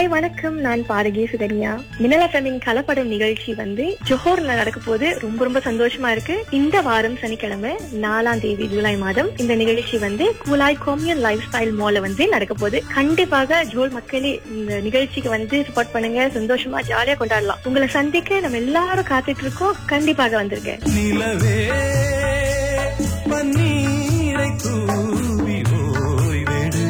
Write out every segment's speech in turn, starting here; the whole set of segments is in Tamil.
ஹாய் வணக்கம் நான் பாரகி சுகன்யா மின்னல் எஃப்எம்மின் கலப்படம் நிகழ்ச்சி வந்து ஜோஹர்ல நடக்க போது ரொம்ப ரொம்ப சந்தோஷமா இருக்கு இந்த வாரம் சனிக்கிழமை நாலாம் தேதி ஜூலை மாதம் இந்த நிகழ்ச்சி வந்து கூலாய் கோமியன் லைஃப் ஸ்டைல் மால்ல வந்து நடக்க போகுது கண்டிப்பாக ஜோல் மக்களே இந்த நிகழ்ச்சிக்கு வந்து சப்போர்ட் பண்ணுங்க சந்தோஷமா ஜாலியா கொண்டாடலாம் உங்களை சந்திக்க நம்ம எல்லாரும் காத்துட்டு இருக்கோம் கண்டிப்பாக வந்துருங்க நிலவே பன்னீரை தூவி ஓய்வெடு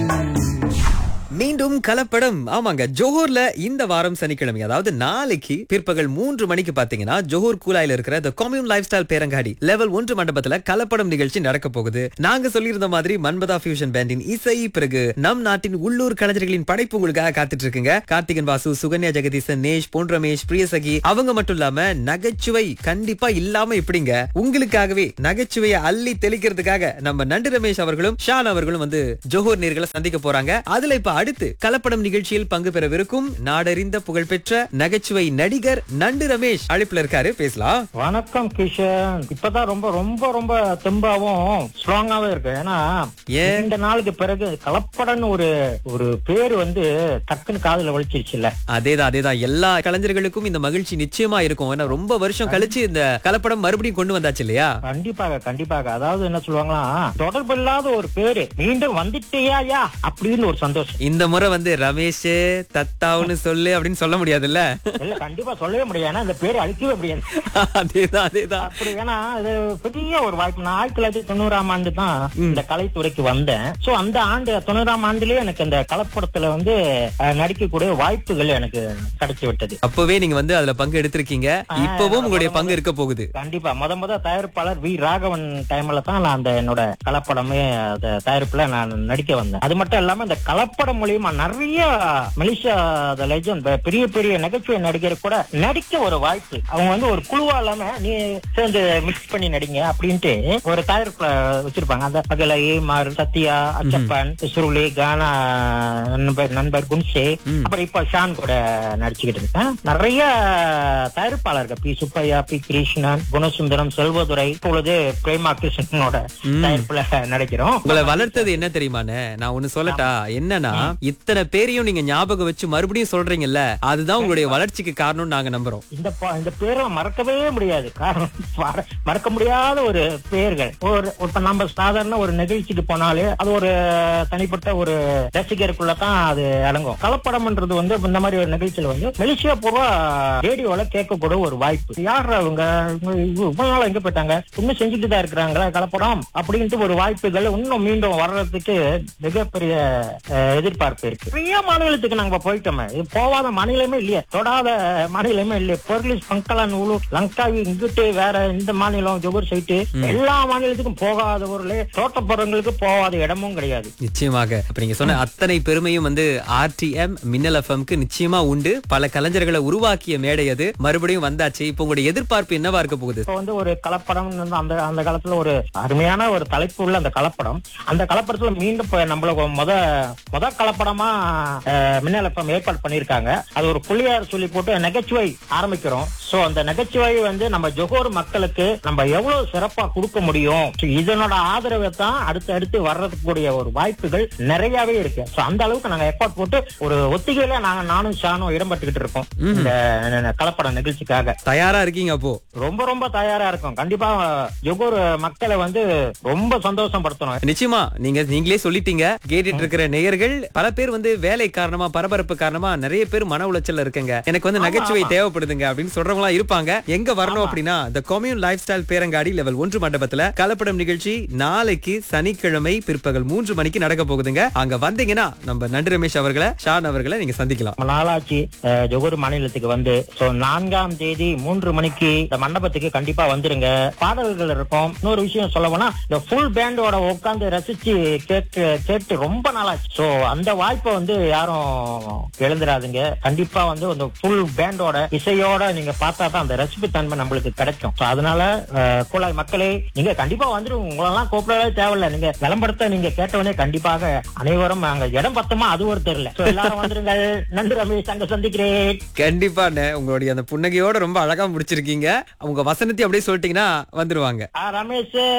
மீண்டும் கலப்படம் ஆமாங்க ஜோஹர்ல இந்த வாரம் சனிக்கிழமை அதாவது நாளைக்கு பிற்பகல் மூன்று மணிக்கு பாத்தீங்கன்னா ஜோஹர் கூலாயில இருக்கிற த கொம்யூன் லைஃப் ஸ்டைல் பேரங்காடி லெவல் ஒன்று மண்டபத்துல கலப்படம் நிகழ்ச்சி நடக்க போகுது நாங்க சொல்லியிருந்த மாதிரி மன்மதா ஃபியூஷன் பேண்டின் இசை பிறகு நம் நாட்டின் உள்ளூர் கலைஞர்களின் படைப்பு உங்களுக்காக காத்துட்டு இருக்குங்க கார்த்திகன் வாசு சுகன்யா ஜெகதீசன் நேஷ் பொன் ரமேஷ் பிரியசகி அவங்க மட்டும் இல்லாம நகைச்சுவை கண்டிப்பா இல்லாம எப்படிங்க உங்களுக்காகவே நகைச்சுவையை அள்ளி தெளிக்கிறதுக்காக நம்ம நண்டு ரமேஷ் அவர்களும் ஷான் அவர்களும் வந்து ஜோஹர் நேர்களை சந்திக்க போறாங்க அதுல இப்ப அடுத்து கலப்படம் நிகழ்ச்சியில் பங்கு பெறவிருக்கும் நாடறிந்த புகழ்பெற்ற நகைச்சுவை நடிகர் நண்டு ரமேஷ் அழைப்புல இருக்காரு பேசலாம் வணக்கம் கிஷன் இப்பதான் ரொம்ப ரொம்ப ரொம்ப தெம்பாவும் ஸ்ட்ராங்காவும் இருக்கு ஏன்னா ஏன்? இந்த நாளுக்கு பிறகு கலப்படன்னு ஒரு ஒரு பேரு வந்து டக்குன்னு காதுல வலிச்சிருச்சுல்ல அதேதான் அதேதான் எல்லா கலைஞர்களுக்கும் இந்த மகிழ்ச்சி நிச்சயமா இருக்கும் ஏன்னா ரொம்ப வருஷம் கழிச்சு இந்த கலப்படம் மறுபடியும் கொண்டு வந்தாச்சு இல்லையா கண்டிப்பாக கண்டிப்பாக அதாவது என்ன சொல்லுவாங்களா தொடர்பு இல்லாத ஒரு பேரு மீண்டும் வந்துட்டேயா அப்படின்னு ஒரு சந்தோஷம் இந்த முறை வந்து ரமேஷ் தத்தாவுன்னு சொல்லு அப்படின்னு சொல்ல முடியாதுல்ல இல்ல கண்டிப்பா சொல்லவே முடியாது ஏன்னா இந்த பேரு அழிக்கவே முடியாது அதேதான் அதேதான் அப்படி ஏன்னா இது பெரிய ஒரு வாய்ப்பு நான் ஆயிரத்தி தொள்ளாயிரத்தி தொண்ணூறாம் ஆண்டு தான் இந்த கலைத்துறைக்கு வந்தேன் சோ அந்த ஆண்டு தொண்ணூறாம் ஆண்டுலயே எனக்கு இந்த கலப்படத்துல வந்து அஹ், நடிக்கக்கூடிய வாய்ப்புகள் எனக்கு கிடைச்சு விட்டது அப்பவே நீங்க வந்து அதுல பங்கு எடுத்திருக்கீங்க இப்பவும் உங்களுடைய பங்கு இருக்க போகுது கண்டிப்பா முத முத தயாரிப்பாளர் வி ராகவன் டைம்ல தான் நான் அந்த என்னோட கலப்படமே அந்த தயாரிப்புல நான் நடிக்க வந்தேன் அது மட்டும் இல்லாம இந்த கலப்படம் மூலியமா நிறைய மலேசியா லெஜண்ட் பெரிய பெரிய நகைச்சுவை நடிகர் கூட நடிக்க ஒரு வாய்ப்பு அவங்க வந்து ஒரு குழுவா இல்லாம நீ சேர்ந்து மிக்ஸ் பண்ணி நடிங்க அப்படின்ட்டு ஒரு தயாரிப்புல வச்சிருப்பாங்க அந்த பகல ஏமார் சத்யா அச்சப்பன் சுருளி கானா நண்பர் நண்பர் குன்சே அப்புறம் இப்ப ஷான் கூட நடிச்சுக்கிட்டு இருக்கேன் நிறைய தயாரிப்பாளர்கள் பி சுப்பையா பி கிருஷ்ணன் குணசுந்தரம் செல்வதுரை இப்பொழுது பிரேமா கிருஷ்ணனோட தயாரிப்புல நடிக்கிறோம் உங்களை வளர்த்தது என்ன தெரியுமாண்ணே நான் ஒண்ணு சொல்லட்டா என்னன்னா இத்தனை பேரையும் நீங்க ஞாபகம் வச்சு மறுபடியும் சொல்றீங்கல்ல அதுதான் உங்களுடைய வளர்ச்சிக்கு காரணம்னு நாங்க நம்புறோம் இந்த ப- இந்த பேரை மறக்கவே முடியாது காரணம் மற- மறக்க முடியாத ஒரு பெயர்கள் ஒரு இப்ப நம்ம சாதாரண ஒரு நிகழ்ச்சிக்கு போனாலே அது ஒரு தனிப்பட்ட ஒரு ரசிகருக்குள்ள தான் அது அடங்கும் கலப்படம்ன்றது வந்து இந்த மாதிரி ஒரு நிகழ்ச்சியில வந்து மலேசியா பூர்வா ரேடியோல கேட்கக்கூடிய ஒரு வாய்ப்பு யார் அவங்க இவங்க இவ்வளவு நாளா எங்க போயிட்டாங்க இன்னும் செஞ்சுட்டு தான் இருக்கிறாங்களா கலப்படம் அப்படின்ட்டு ஒரு வாய்ப்புகள் இன்னும் மீண்டும் வர்றதுக்கு மிகப்பெரிய அஹ், எதிர்பார்ப்பு இருக்கு நிறைய மாநிலத்துக்கு நாங்க போயிட்டோமே இது போகாத மாநிலமே இல்லையே தொடாத மாநிலமே இல்லையே பொருளிஸ் பங்கலான் உழு லங்காவி இங்கிட்டு வேற இந்த மாநிலம் ஜொகூர் சைட்டு எல்லா மாநிலத்துக்கும் போகாத ஊர்ல தோட்டப்புறங்களுக்கு போகாத இடமும் கிடையாது நிச்சயமாக அப்ப நீங்க சொன்ன அத்தனை பெருமையும் வந்து ஆர்டிஎம் மின்னல் எஃப்எம்க்கு நிச்சயமா உண்டு பல கலைஞர்களை உருவாக்கிய மேடை அது மறுபடியும் வந்தாச்சு இப்போ உங்களுடைய எதிர்பார்ப்பு என்னவா இருக்க போகுது இப்ப வந்து ஒரு கலப்படம் வந்து அந்த அந்த காலத்துல ஒரு அருமையான ஒரு தலைப்பு உள்ள அந்த கலப்படம் அந்த கலப்படத்துல மீண்டும் இப்ப நம்மள முத முத கலப்படமா அஹ், மின்னல் எஃப்எம் ஏற்பாடு பண்ணிருக்காங்க அது ஒரு புள்ளியார் சொல்லி போட்டு நகைச்சுவை ஆரம்பிக்கிறோம் சோ அந்த நகைச்சுவை வந்து நம்ம ஜொகோர் மக்களுக்கு நம்ம எவ்வளவு சிறப்பா கொடுக்க முடியும் So, இதனோட ஆதரவை தான் அடுத்து அடுத்து வர்றதுக்கூடிய ஒரு வாய்ப்புகள் நிறையவே இருக்கு சோ அந்த அளவுக்கு நாங்க எஃபோர்ட் போட்டு ஒரு ஒத்திகையில நாங்க நானும் ஷானும் இடம்பெற்றுக்கிட்டு இருக்கோம் இந்த கலப்பட நிகழ்ச்சிக்காக தயாரா இருக்கீங்க அப்போ ரொம்ப ரொம்ப தயாரா இருக்கும் கண்டிப்பா ஜொகூர் மக்களை வந்து ரொம்ப சந்தோஷப்படுத்தணும் நிச்சயமா நீங்க நீங்களே சொல்லிட்டீங்க கேட்டுட்டு இருக்கிற நேயர்கள் பல பேர் வந்து வேலை காரணமா பரபரப்பு காரணமா நிறைய பேர் மன உளைச்சல்ல இருக்குங்க எனக்கு வந்து நகைச்சுவை தேவைப்படுதுங்க அப்படின்னு சொல்றவங்களா இருப்பாங்க எங்க வரணும் அப்படின்னா த கொம்யூன் லைஃப் ஸ்டைல் பேரங்காடி லெவல் ஒன்று மண்டபத்துல கலப்படம் நிகழ்ச்சி நாளைக்கு சனிக்கிழமை பிற்பகல் மூன்று மணிக்கு நடக்க போகுதுங்க அங்க வந்தீங்கன்னா நம்ம நண்டு ரமேஷ் அவர்களை ஷான் அவர்களை நீங்க சந்திக்கலாம் ரொம்ப நாளாச்சு அஹ், ஜொகூர் மாநிலத்துக்கு வந்து சோ நான்காம் தேதி மூன்று மணிக்கு இந்த மண்டபத்துக்கு கண்டிப்பா வந்துருங்க பாடல்கள் இருக்கும் இன்னொரு விஷயம் சொல்ல போனா இந்த ஃபுல் பேண்டோட உட்கார்ந்து ரசிச்சு கேட்டு கேட்டு ரொம்ப நாளாச்சு சோ அந்த வாய்ப்பை வந்து யாரும் எழுந்துடாதுங்க கண்டிப்பா வந்து அந்த ஃபுல் பேண்டோட இசையோட நீங்க பார்த்தா தான் அந்த ரசிப்பு தன்மை நம்மளுக்கு கிடைக்கும் So, அதனால அஹ், குழாய் மக்களே நீங்க கண்டிப்பா வந்துருங்க உங்களெல்லாம் கூப்பிடவே தேவையில்ல நீங்க விளம்பரத்தை நீங்க கேட்டவனே கண்டிப்பாக அனைவரும் அங்க இடம் பத்தமா அது ஒரு தெரியல So, எல்லாரும் வந்துருங்கள் நன்றி ரமேஷ் அங்க சந்திக்கிறேன் கண்டிப்பாண்ணே உங்களுடைய அந்த புன்னகையோட ரொம்ப அழகா முடிச்சிருக்கீங்க உங்க வசனத்தை அப்படியே சொல்லிட்டீங்கன்னா வந்துருவாங்க ஆ, ரமேஷ்